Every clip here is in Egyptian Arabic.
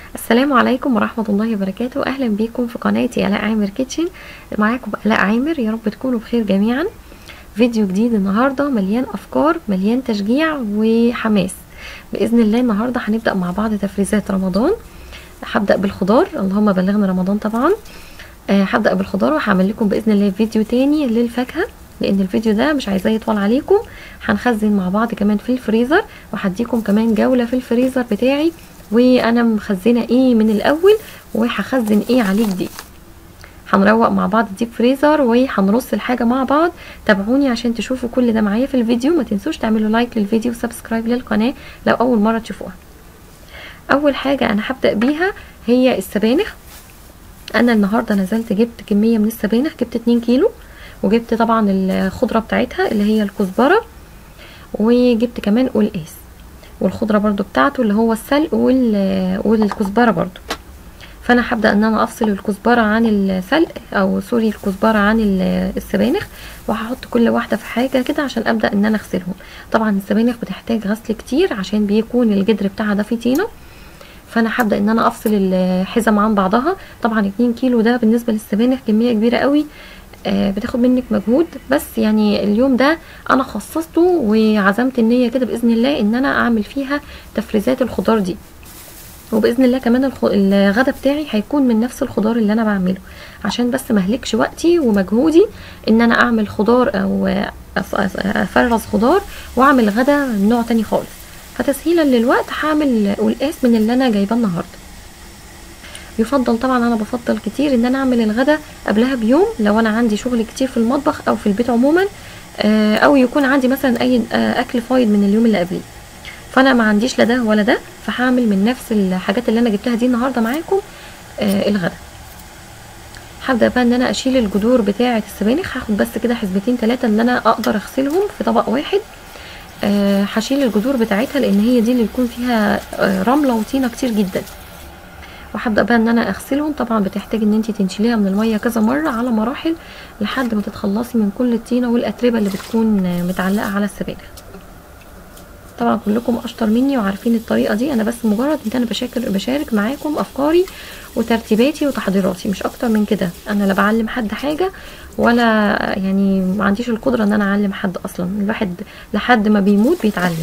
السلام عليكم ورحمة الله وبركاته أهلا بيكم في قناتي آلاء عامر كيتشن معاكم آلاء عامر يا رب تكونوا بخير جميعا فيديو جديد النهاردة مليان أفكار مليان تشجيع وحماس بإذن الله النهاردة هنبدأ مع بعض تفريزات رمضان هبدأ بالخضار اللهم بلغنا رمضان طبعا آه، هبدأ بالخضار وهعمل لكم بإذن الله فيديو تاني للفاكهة لان الفيديو ده مش عايزاه يطول عليكم هنخزن مع بعض كمان في الفريزر وهديكم كمان جولة في الفريزر بتاعي وانا مخزنه ايه من الاول وهخزن ايه عليه جديد هنروق مع بعض الديب فريزر وهنرص الحاجه مع بعض تابعوني عشان تشوفوا كل ده معايا في الفيديو ما تنسوش تعملوا لايك للفيديو وسبسكرايب للقناه لو اول مره تشوفوها اول حاجه انا هبدا بيها هي السبانخ انا النهارده نزلت جبت كميه من السبانخ جبت 2 كيلو وجبت طبعا الخضره بتاعتها اللي هي الكزبره وجبت كمان قلقاس والخضره برضو بتاعته اللي هو السلق والكزبره برضو فانا هبدا ان انا افصل الكزبره عن السلق او سوري الكزبره عن السبانخ وهحط كل واحده في حاجه كده عشان ابدا ان انا اغسلهم طبعا السبانخ بتحتاج غسل كتير عشان بيكون الجدر بتاعها ده فيه طينه فانا هبدا ان انا افصل الحزم عن بعضها طبعا 2 كيلو ده بالنسبه للسبانخ كميه كبيره قوي آه بتاخد منك مجهود بس يعني اليوم ده انا خصصته وعزمت النيه كده باذن الله ان انا اعمل فيها تفريزات الخضار دي وباذن الله كمان الخ... الغدا بتاعي هيكون من نفس الخضار اللي انا بعمله عشان بس مهلكش وقتي ومجهودي ان انا اعمل خضار او افرز خضار واعمل غدا نوع تاني خالص فتسهيلا للوقت هعمل قلقاس من اللي انا جايباه النهارده يفضل طبعا انا بفضل كتير ان انا اعمل الغدا قبلها بيوم لو انا عندي شغل كتير في المطبخ او في البيت عموما او يكون عندي مثلا اي اكل فايض من اليوم اللي قبليه فانا ما عنديش لا ده ولا ده فهعمل من نفس الحاجات اللي انا جبتها دي النهارده معاكم الغدا هبدا بقى ان انا اشيل الجذور بتاعه السبانخ هاخد بس كده حسبتين ثلاثه ان انا اقدر اغسلهم في طبق واحد هشيل الجذور بتاعتها لان هي دي اللي يكون فيها رمله وطينه كتير جدا وهبدا بقى ان انا اغسلهم طبعا بتحتاج ان انت تنشليها من الميه كذا مره على مراحل لحد ما تتخلصي من كل الطينه والاتربه اللي بتكون متعلقه على السبانخ طبعا كلكم اشطر مني وعارفين الطريقه دي انا بس مجرد ان انا بشارك بشارك معاكم افكاري وترتيباتي وتحضيراتي مش اكتر من كده انا لا بعلم حد حاجه ولا يعني ما عنديش القدره ان انا اعلم حد اصلا الواحد لحد ما بيموت بيتعلم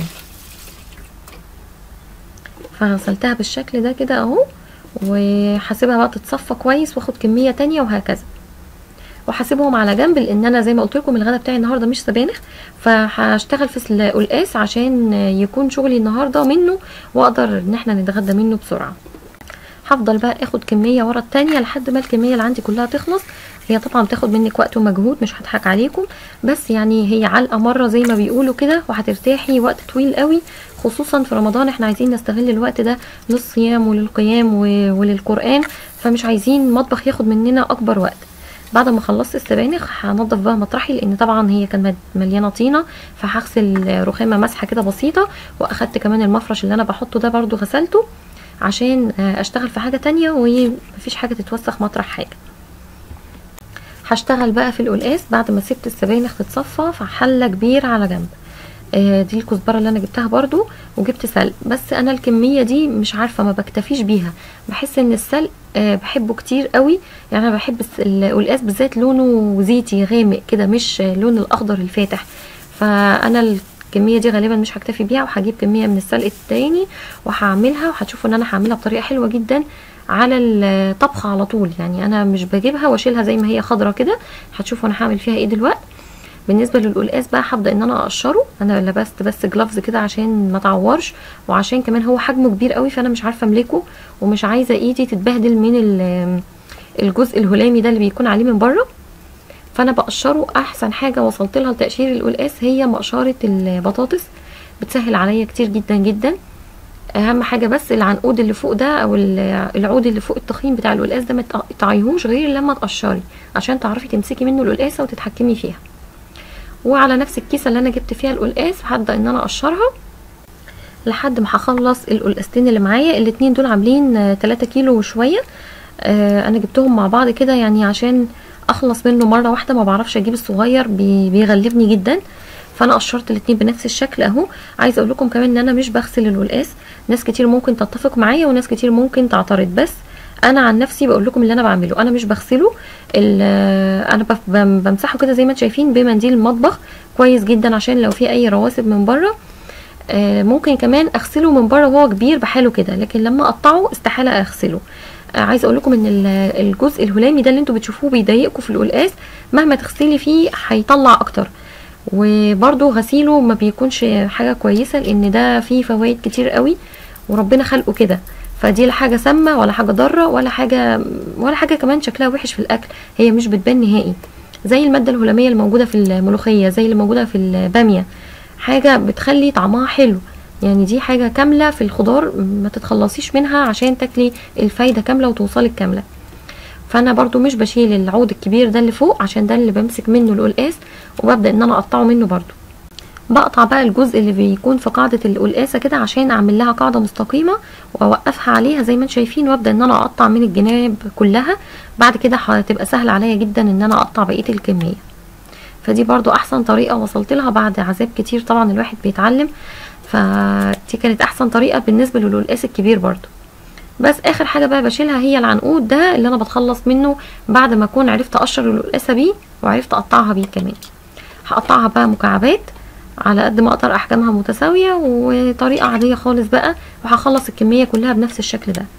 فغسلتها بالشكل ده كده اهو وهسيبها بقى تتصفى كويس واخد كميه تانية وهكذا وهسيبهم على جنب لان انا زي ما قلت لكم الغدا بتاعي النهارده مش سبانخ فهشتغل في القلقاس عشان يكون شغلي النهارده منه واقدر ان احنا نتغدى منه بسرعه هفضل بقى اخد كميه ورا التانية لحد ما الكميه اللي عندي كلها تخلص هي طبعا بتاخد منك وقت ومجهود مش هضحك عليكم بس يعني هي علقه مره زي ما بيقولوا كده وهترتاحي وقت طويل قوي خصوصا في رمضان احنا عايزين نستغل الوقت ده للصيام وللقيام وللقران فمش عايزين مطبخ ياخد مننا اكبر وقت بعد ما خلصت السبانخ هنضف بقى مطرحي لان طبعا هي كانت مليانه طينه فهغسل رخامه مسحه كده بسيطه واخدت كمان المفرش اللي انا بحطه ده برده غسلته عشان اشتغل في حاجه تانية ومفيش حاجه تتوسخ مطرح حاجه هشتغل بقى في القلقاس بعد ما سبت السبانخ تتصفى في حله كبيره على جنب آه دي الكزبره اللي انا جبتها برضو وجبت سلق بس انا الكميه دي مش عارفه ما بكتفيش بيها بحس ان السلق آه بحبه كتير قوي يعني انا بحب القلقاس بالذات لونه زيتي غامق كده مش لون الاخضر الفاتح فانا الكميه دي غالبا مش هكتفي بيها وهجيب كميه من السلق التاني وهعملها وهتشوفوا ان انا هعملها بطريقه حلوه جدا على الطبخه على طول يعني انا مش بجيبها واشيلها زي ما هي خضره كده هتشوفوا انا هعمل فيها ايه دلوقتي بالنسبه للقلقاس بقى هبدا ان انا اقشره انا لبست بس جلافز كده عشان ما تعورش وعشان كمان هو حجمه كبير قوي فانا مش عارفه املكه ومش عايزه ايدي تتبهدل من الجزء الهلامي ده اللي بيكون عليه من بره فانا بقشره احسن حاجه وصلت لها لتقشير القلقاس هي مقشره البطاطس بتسهل عليا كتير جدا جدا اهم حاجه بس العنقود اللي فوق ده او العود اللي فوق التخين بتاع القلقاس ده ما تقطعيهوش غير لما تقشري عشان تعرفي تمسكي منه القلقاسه وتتحكمي فيها وعلى نفس الكيسه اللي انا جبت فيها القلقاس هبدا ان انا اقشرها لحد ما هخلص القلقاستين اللي معايا الاتنين دول عاملين 3 كيلو وشويه آه انا جبتهم مع بعض كده يعني عشان اخلص منه مره واحده ما بعرفش اجيب الصغير بيغلبني جدا فانا قشرت الاتنين بنفس الشكل اهو عايزه اقول لكم كمان ان انا مش بغسل القلقاس ناس كتير ممكن تتفق معايا وناس كتير ممكن تعترض بس انا عن نفسي بقول لكم اللي انا بعمله انا مش بغسله انا بمسحه كده زي ما انتم شايفين بمنديل المطبخ كويس جدا عشان لو في اي رواسب من بره ممكن كمان اغسله من بره وهو كبير بحاله كده لكن لما اقطعه استحاله اغسله عايزه اقول لكم ان الجزء الهلامي ده اللي انتوا بتشوفوه بيضايقكم في القلقاس مهما تغسلي فيه هيطلع اكتر وبرده غسيله ما بيكونش حاجه كويسه لان ده فيه فوائد كتير قوي وربنا خلقه كده فدي لا حاجه سامه ولا حاجه ضاره ولا حاجه ولا حاجه كمان شكلها وحش في الاكل هي مش بتبان نهائي زي الماده الهلاميه اللي موجوده في الملوخيه زي اللي موجوده في الباميه حاجه بتخلي طعمها حلو يعني دي حاجه كامله في الخضار ما تتخلصيش منها عشان تاكلي الفايده كامله وتوصلك كامله فانا برضو مش بشيل العود الكبير ده اللي فوق عشان ده اللي بمسك منه القلقاس وببدا ان انا اقطعه منه برضو بقطع بقى الجزء اللي بيكون في قاعده القلقاسه كده عشان اعمل لها قاعده مستقيمه واوقفها عليها زي ما انتم شايفين وابدا ان انا اقطع من الجناب كلها بعد كده هتبقى سهل عليا جدا ان انا اقطع بقيه الكميه فدي برضو احسن طريقه وصلت لها بعد عذاب كتير طبعا الواحد بيتعلم فدي كانت احسن طريقه بالنسبه للقلقاس الكبير برضو بس اخر حاجه بقى بشيلها هي العنقود ده اللي انا بتخلص منه بعد ما اكون عرفت اقشر القلقاسه بيه وعرفت اقطعها بيه كمان هقطعها بقى مكعبات على قد ما اقدر احجامها متساويه وطريقه عاديه خالص بقى وهخلص الكميه كلها بنفس الشكل ده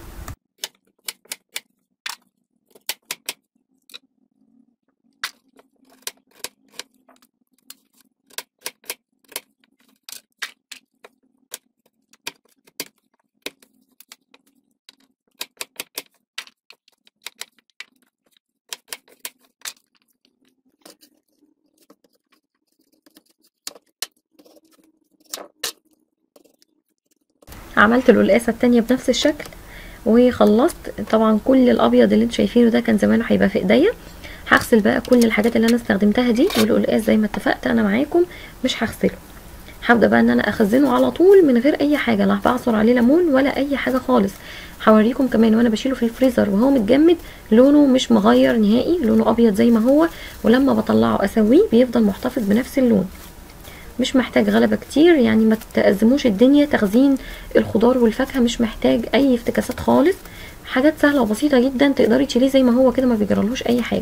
عملت القلقاسه التانية بنفس الشكل وخلصت طبعا كل الابيض اللي انتوا شايفينه ده كان زمانه هيبقى في ايديا هغسل بقى كل الحاجات اللي انا استخدمتها دي والقلقاس زي ما اتفقت انا معاكم مش هغسله هبدا بقى ان انا اخزنه على طول من غير اي حاجه لا بعصر عليه ليمون ولا اي حاجه خالص هوريكم كمان وانا بشيله في الفريزر وهو متجمد لونه مش مغير نهائي لونه ابيض زي ما هو ولما بطلعه اسويه بيفضل محتفظ بنفس اللون مش محتاج غلبة كتير يعني ما تأزموش الدنيا تخزين الخضار والفاكهة مش محتاج اي افتكاسات خالص حاجات سهلة وبسيطة جدا تقدري تشيليه زي ما هو كده ما بيجرالهوش اي حاجة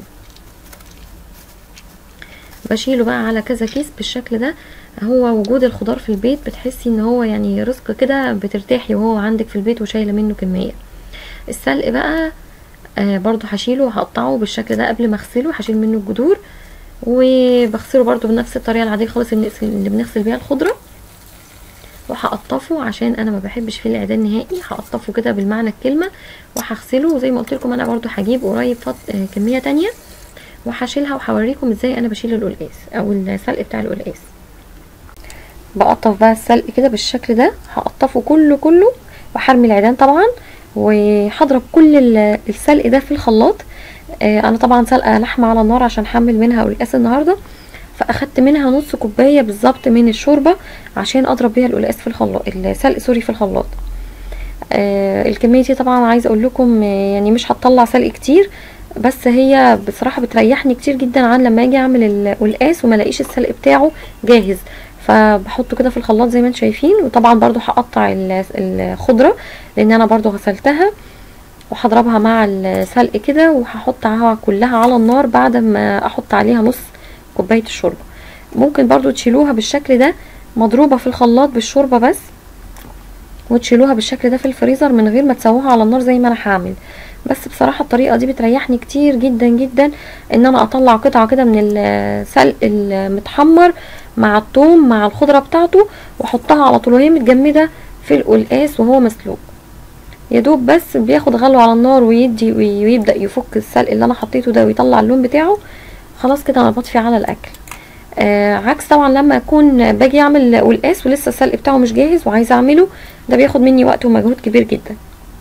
بشيله بقى على كذا كيس بالشكل ده هو وجود الخضار في البيت بتحسي ان هو يعني رزق كده بترتاحي وهو عندك في البيت وشايله منه كميه السلق بقى آه برضو هشيله وهقطعه بالشكل ده قبل ما اغسله هشيل منه الجذور وبغسله برضو بنفس الطريقه العاديه خالص اللي بنغسل بيها الخضره وهقطفه عشان انا ما بحبش فيه العيدان نهائي هقطفه كده بالمعنى الكلمه وهغسله وزي ما قلت لكم انا برضو هجيب قريب فط... آه كميه تانية وهشيلها وهوريكم ازاي انا بشيل القلقاس او السلق بتاع القلقاس بقطف بقى السلق كده بالشكل ده هقطفه كله كله وهرمي العيدان طبعا وهضرب كل السلق ده في الخلاط آه انا طبعا سلقه لحمه على النار عشان احمل منها قلقاس النهارده فاخدت منها نص كوبايه بالظبط من الشوربه عشان اضرب بيها القلقاس في الخلاط السلق سوري في الخلاط آه الكميه دي طبعا عايزه اقول لكم آه يعني مش هتطلع سلق كتير بس هي بصراحه بتريحني كتير جدا عن لما اجي اعمل القلقاس وما الاقيش السلق بتاعه جاهز فبحطه كده في الخلاط زي ما انتم شايفين وطبعا برضو هقطع الخضره لان انا برضو غسلتها وهضربها مع السلق كده وهحطها كلها على النار بعد ما احط عليها نص كوبايه الشوربه ممكن برضو تشيلوها بالشكل ده مضروبه في الخلاط بالشوربه بس وتشيلوها بالشكل ده في الفريزر من غير ما تسووها على النار زي ما انا هعمل بس بصراحه الطريقه دي بتريحني كتير جدا جدا ان انا اطلع قطعه كده من السلق المتحمر مع الثوم مع الخضره بتاعته واحطها على طول وهي متجمده في القلقاس وهو مسلوق يا دوب بس بياخد غلو على النار ويدي ويبدا يفك السلق اللي انا حطيته ده ويطلع اللون بتاعه خلاص كده انا بطفي على الاكل آه عكس طبعا لما اكون باجي اعمل قلقاس ولسه السلق بتاعه مش جاهز وعايزه اعمله ده بياخد مني وقت ومجهود كبير جدا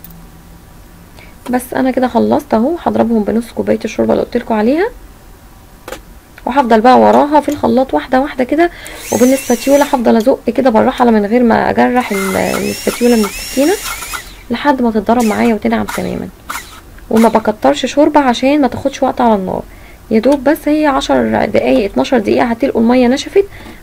بس انا كده خلصت اهو هضربهم بنص كوبايه الشوربه اللي قلت لكم عليها وهفضل بقى وراها في الخلاط واحده واحده كده وبالسباتيولا هفضل ازق كده بالراحه من غير ما اجرح السباتيولا من السكينه لحد ما تتضرب معايا وتنعم تماما وما بكترش شوربه عشان ما تاخدش وقت على النار يا دوب بس هي عشر دقايق اتناشر دقيقه هتلقوا الميه نشفت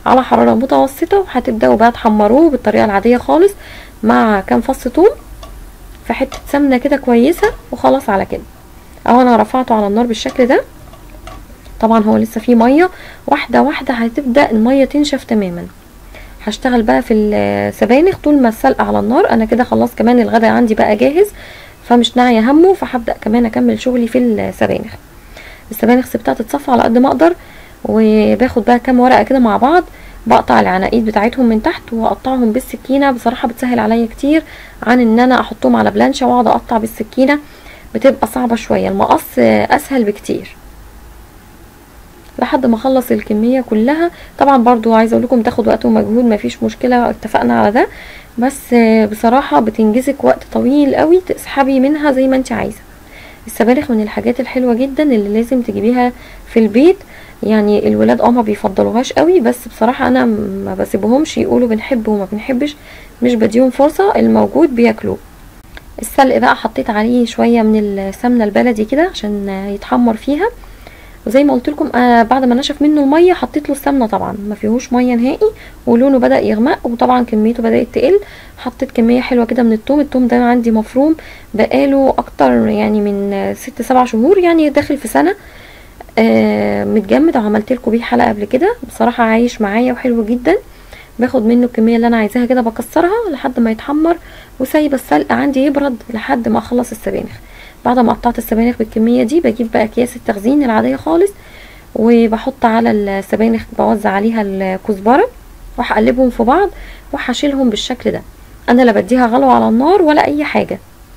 على حراره متوسطه هتبداوا بقى تحمروه بالطريقه العاديه خالص مع كام فص ثوم في حته سمنه كده كويسه وخلاص على كده اهو انا رفعته على النار بالشكل ده طبعا هو لسه فيه ميه واحده واحده هتبدا الميه تنشف تماما هشتغل بقى في السبانخ طول ما السلق على النار انا كده خلاص كمان الغدا عندي بقى جاهز فمش ناعيه همه فهبدا كمان اكمل شغلي في السبانخ السبانخ سبتها تتصفى على قد ما اقدر وباخد بقى كام ورقه كده مع بعض بقطع العناقيد بتاعتهم من تحت واقطعهم بالسكينه بصراحه بتسهل عليا كتير عن ان انا احطهم على بلانشه واقعد اقطع بالسكينه بتبقى صعبه شويه المقص اسهل بكتير لحد ما اخلص الكميه كلها طبعا برضو عايزه اقول لكم تاخد وقت ومجهود مفيش مشكله اتفقنا على ده بس بصراحه بتنجزك وقت طويل قوي تسحبي منها زي ما انت عايزه السبانخ من الحاجات الحلوه جدا اللي لازم تجيبيها في البيت يعني الولاد اه ما بيفضلوهاش قوي بس بصراحه انا ما بسيبهمش يقولوا بنحب وما بنحبش مش بديهم فرصه الموجود بياكلوه السلق بقى حطيت عليه شويه من السمنه البلدي كده عشان يتحمر فيها وزي ما قلت لكم آه بعد ما نشف منه الميه حطيت له السمنه طبعا ما فيهوش ميه نهائي ولونه بدا يغمق وطبعا كميته بدات تقل حطيت كميه حلوه كده من التوم التوم ده عندي مفروم بقاله اكتر يعني من ست سبع شهور يعني داخل في سنه آه متجمد وعملت لكم بيه حلقه قبل كده بصراحه عايش معايا وحلو جدا باخد منه الكميه اللي انا عايزاها كده بكسرها لحد ما يتحمر وسايبه السلق عندي يبرد لحد ما اخلص السبانخ بعد ما قطعت السبانخ بالكميه دي بجيب بقى اكياس التخزين العاديه خالص وبحط على السبانخ بوزع عليها الكزبره وهقلبهم في بعض وهشيلهم بالشكل ده انا لا بديها غلو على النار ولا اي حاجه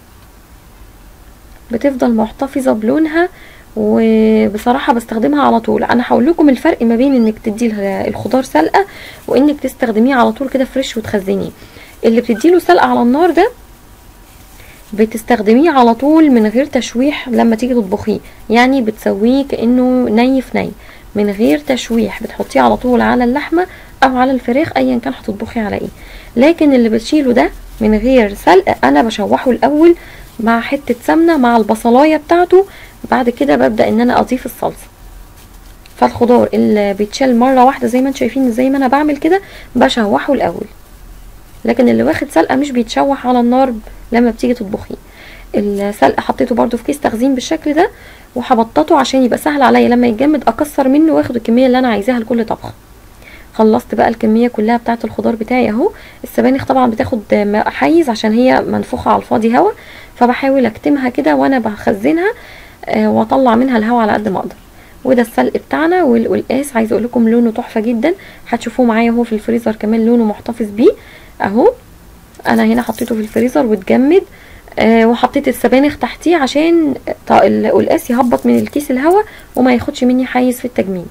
بتفضل محتفظه بلونها وبصراحه بستخدمها على طول انا هقول لكم الفرق ما بين انك تدي الخضار سلقه وانك تستخدميه على طول كده فريش وتخزنيه اللي بتديله سلقه على النار ده بتستخدميه على طول من غير تشويح لما تيجي تطبخيه يعني بتسويه كانه ني في ني من غير تشويح بتحطيه على طول على اللحمه او على الفراخ ايا كان هتطبخي على ايه لكن اللي بتشيله ده من غير سلق انا بشوحه الاول مع حته سمنه مع البصلايه بتاعته بعد كده ببدا ان انا اضيف الصلصه فالخضار اللي بيتشال مره واحده زي ما انتم شايفين زي ما انا بعمل كده بشوحه الاول لكن اللي واخد سلقه مش بيتشوح على النار لما بتيجي تطبخيه السلق حطيته برده في كيس تخزين بالشكل ده وهبططه عشان يبقى سهل عليا لما يتجمد اكسر منه واخد الكميه اللي انا عايزاها لكل طبخه خلصت بقى الكميه كلها بتاعه الخضار بتاعي اهو السبانخ طبعا بتاخد حيز عشان هي منفوخه على الفاضي هوا فبحاول اكتمها كده وانا بخزنها آه واطلع منها الهوا على قد ما اقدر وده السلق بتاعنا والقلقاس عايزه اقول لكم لونه تحفه جدا هتشوفوه معايا اهو في الفريزر كمان لونه محتفظ بيه اهو انا هنا حطيته في الفريزر واتجمد آه وحطيت السبانخ تحتيه عشان القلقاس يهبط من الكيس الهواء وما ياخدش مني حيز في التجميد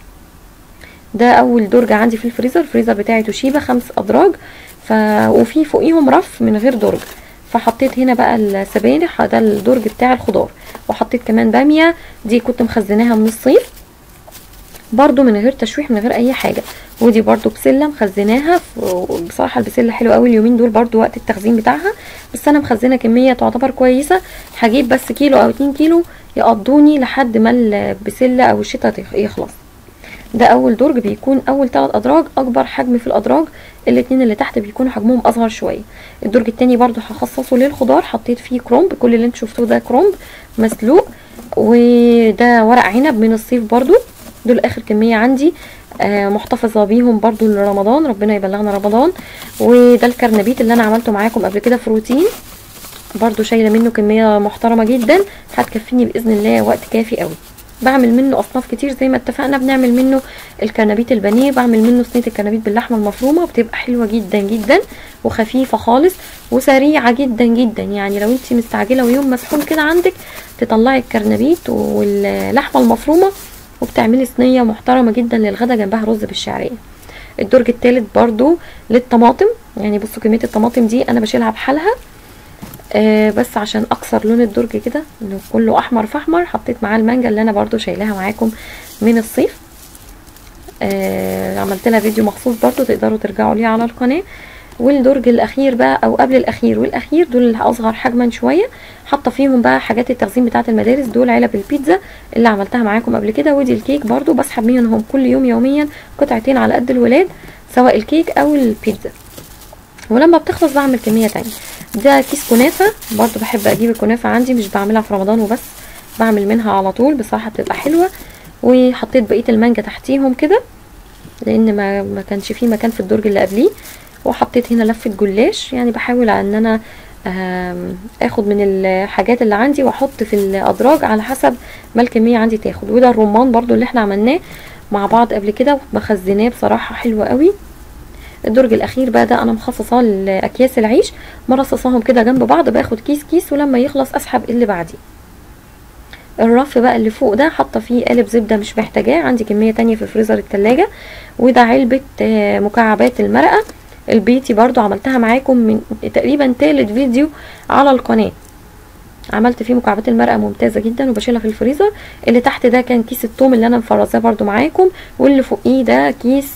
ده اول درج عندي في الفريزر الفريزر بتاعي توشيبا خمس ادراج ف... وفي فوقيهم رف من غير درج فحطيت هنا بقى السبانخ ده الدرج بتاع الخضار وحطيت كمان باميه دي كنت مخزناها من الصيف برضو من غير تشويح من غير اي حاجه ودي برضو بسله مخزناها بصراحه البسله حلوه قوي اليومين دول برضو وقت التخزين بتاعها بس انا مخزنه كميه تعتبر كويسه هجيب بس كيلو او 2 كيلو يقضوني لحد ما البسله او الشتاء يخلص ده اول درج بيكون اول ثلاث ادراج اكبر حجم في الادراج الاتنين اللي تحت بيكونوا حجمهم اصغر شويه الدرج التاني برضو هخصصه للخضار حطيت فيه كرومب كل اللي انتوا شفتوه ده كرومب مسلوق وده ورق عنب من الصيف برضو دول اخر كميه عندي آه محتفظه بيهم برضو لرمضان ربنا يبلغنا رمضان وده الكرنبيت اللي انا عملته معاكم قبل كده في روتين برضو شايله منه كميه محترمه جدا هتكفيني باذن الله وقت كافي قوي بعمل منه اصناف كتير زي ما اتفقنا بنعمل منه الكرنبيت البانيه بعمل منه صينيه الكرنبيت باللحمه المفرومه بتبقى حلوه جدا جدا وخفيفه خالص وسريعه جدا جدا يعني لو انت مستعجله ويوم مسحول كده عندك تطلعي الكرنبيت واللحمه المفرومه وبتعملي صينيه محترمه جدا للغدا جنبها رز بالشعريه الدرج التالت برضو للطماطم يعني بصوا كميه الطماطم دي انا بشيلها بحالها آه بس عشان اكسر لون الدرج كده انه كله احمر في احمر حطيت معاه المانجا اللي انا برضو شايلاها معاكم من الصيف آه عملت لها فيديو مخصوص برضو تقدروا ترجعوا ليه على القناه والدرج الاخير بقى او قبل الاخير والاخير دول اللي اصغر حجما شويه حاطه فيهم بقى حاجات التخزين بتاعه المدارس دول علب البيتزا اللي عملتها معاكم قبل كده ودي الكيك برضو بسحب منهم كل يوم يوميا قطعتين على قد الولاد سواء الكيك او البيتزا ولما بتخلص بعمل كميه تانية ده كيس كنافه برضو بحب اجيب الكنافه عندي مش بعملها في رمضان وبس بعمل منها على طول بصراحه بتبقى حلوه وحطيت بقيه المانجا تحتيهم كده لان ما ما كانش فيه مكان في الدرج اللي قبليه وحطيت هنا لفه جلاش يعني بحاول ان انا اخد من الحاجات اللي عندي واحط في الادراج على حسب ما الكميه عندي تاخد وده الرمان برضو اللي احنا عملناه مع بعض قبل كده ومخزناه بصراحه حلو قوي الدرج الاخير بقى ده انا مخصصاه لاكياس العيش مرصصاهم كده جنب بعض باخد كيس كيس ولما يخلص اسحب اللي بعديه الرف بقى اللي فوق ده حاطه فيه قالب زبده مش محتاجاه عندي كميه تانية في فريزر التلاجة وده علبه مكعبات المرقه البيتي برضو عملتها معاكم من تقريبا تالت فيديو على القناه عملت فيه مكعبات المرقه ممتازه جدا وبشيلها في الفريزر اللي تحت ده كان كيس التوم اللي انا مفرزاه برضو معاكم واللي فوقيه ده كيس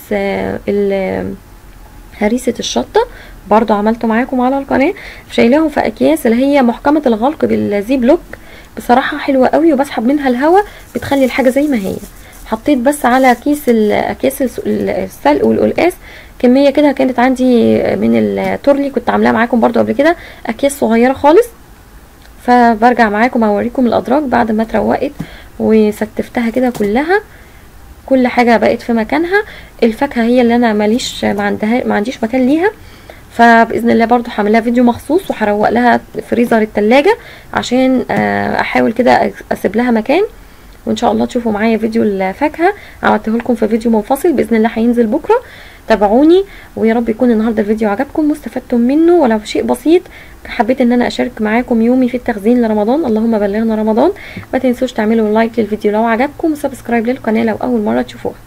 هريسه الشطه برضو عملته معاكم على القناه شايلاهم في اكياس اللي هي محكمه الغلق بالزي بلوك بصراحه حلوه قوي وبسحب منها الهواء بتخلي الحاجه زي ما هي حطيت بس على كيس اكياس السلق والقلقاس كميه كده كانت عندي من التورلي كنت عاملاها معاكم برضو قبل كده اكياس صغيره خالص فبرجع معاكم اوريكم الادراج بعد ما اتروقت وستفتها كده كلها كل حاجه بقت في مكانها الفاكهه هي اللي انا ماليش ما عندها ما عنديش مكان ليها فباذن الله برضو هعملها فيديو مخصوص وهروق لها فريزر التلاجة عشان احاول كده اسيب لها مكان وان شاء الله تشوفوا معايا فيديو الفاكهه عملته لكم في فيديو منفصل باذن الله هينزل بكره تابعوني ويا رب يكون النهارده الفيديو عجبكم واستفدتم منه ولو شيء بسيط حبيت ان انا اشارك معاكم يومي في التخزين لرمضان اللهم بلغنا رمضان ما تنسوش تعملوا لايك للفيديو لو عجبكم وسبسكرايب للقناه لو اول مره تشوفوها